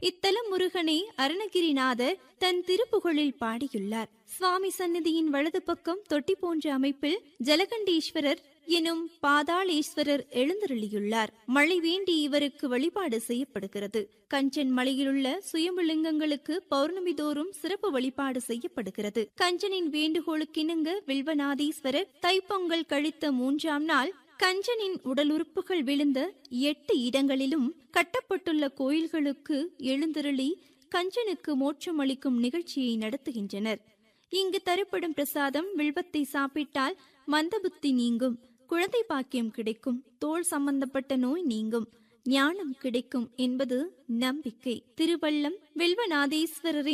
இத்தலம் முருகனை அருணகிரிநாதர் தன் திருப்புகழில் பாடியுள்ளார் சுவாமி சந்நிதியின் வலது பக்கம் தொட்டி போன்ற அமைப்பில் ஜலகண்டீஸ்வரர் எனும் பாதாளேஸ்வரர் எழுந்தருளியுள்ளார் மழை வேண்டி இவருக்கு வழிபாடு செய்யப்படுகிறது கஞ்சன் மலையிலுள்ள சுயம்புலிங்கங்களுக்கு பௌர்ணமி தோறும் சிறப்பு வழிபாடு செய்யப்படுகிறது கஞ்சனின் வேண்டுகோளுக்கிணங்க வில்வநாதீஸ்வரர் தைப்பொங்கல் கழித்த மூன்றாம் நாள் கஞ்சனின் உடல் உறுப்புகள் விழுந்த எட்டு இடங்களிலும் கட்டப்பட்டுள்ள கோயில்களுக்கு எழுந்தருளி கஞ்சனுக்கு மோட்சம் அளிக்கும் நிகழ்ச்சியை நடத்துகின்றனர் இங்கு தரப்படும் பிரசாதம் வில்வத்தை சாப்பிட்டால் மந்தபுத்தி நீங்கும் குழந்தை பாக்கியம் கிடைக்கும் தோல் சம்பந்தப்பட்ட நோய் நீங்கும் ஞானம் கிடைக்கும் என்பது நம்பிக்கை திருவள்ளம் வில்வநாதேஸ்வரரின்